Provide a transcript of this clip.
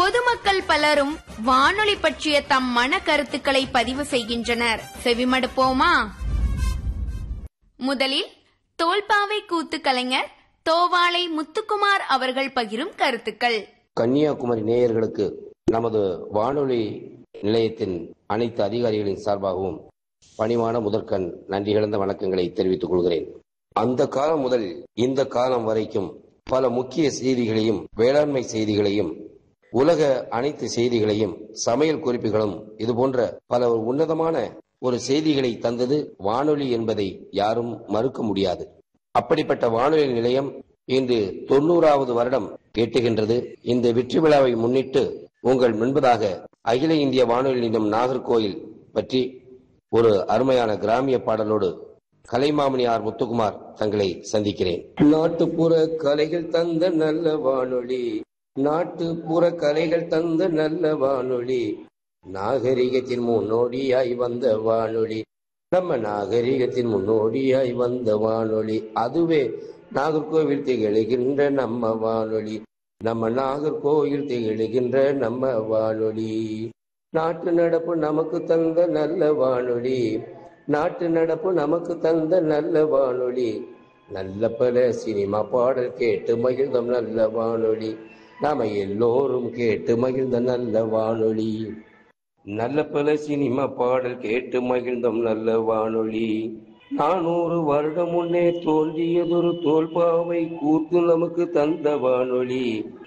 பொதுமக்கள் பலரும் வானொலி பற்றிய தம் மன கருத்துக்களை பதிவு செய்கின்றனர் செவிமடுப்போமா முதலில் தோல்பாவை கூத்து கலைஞர் தோவாளை முத்துக்குமார் அவர்கள் பகிரும் கருத்துக்கள் கன்னியாகுமரி நேயர்களுக்கு நமது வானொலி நிலையத்தின் அனைத்து அதிகாரிகளின் சார்பாகவும் பணிவான முதற்கண் நன்றி கலந்த வணக்கங்களை தெரிவித்துக் கொள்கிறேன் அந்த காலம் முதல் இந்த காலம் வரைக்கும் பல முக்கிய செய்திகளையும் வேளாண்மை செய்திகளையும் உலக அனைத்து செய்திகளையும் சமையல் குறிப்புகளும் இதுபோன்ற பல உன்னதமான ஒரு செய்திகளை தந்தது வானொலி என்பதை யாரும் மறுக்க முடியாது அப்படிப்பட்ட வானொலி நிலையம் இன்று தொண்ணூறாவது வருடம் எட்டுகின்றது இந்த வெற்றி விழாவை முன்னிட்டு உங்கள் முன்பதாக அகில இந்திய வானொலி நிலையம் நாகர்கோயில் பற்றி ஒரு அருமையான கிராமிய பாடலோடு கலைமாமணி ஆர் முத்துக்குமார் தங்களை சந்திக்கிறேன் நாட்டுப்புற கலைகள் தந்த நல்ல வானொலி நாட்டுப்புற கலைகள் தந்த நல்ல வானொலி நாகரிகத்தின் முன்னோடியாய் வந்த வானொலி நம்ம நாகரிகத்தின் முன்னோடியாய் வந்த வானொலி அதுவே நாகர்கோவில் திகழுகின்ற நம்ம வானொலி நம்ம நாகர்கோவில் திகழுகின்ற நம்ம வானொலி நாட்டு நடப்பு நமக்கு தந்த நல்ல வானொலி நாட்டு நடப்பு நமக்கு தந்த நல்ல வானொலி நல்ல பல சினிமா பாடல் கேட்டு மகிழ்ந்தோம் நல்ல வானொலி நாம எல்லோரும் கேட்டு மகிழ்ந்த நல்ல வானொலி நல்ல பல சினிமா பாடல் கேட்டு மகிழ்ந்தோம் நல்ல வானொலி நானூறு வருடம் முன்னே தோன்றியதொரு தோல்பாவை கூத்து நமக்கு தந்த வானொலி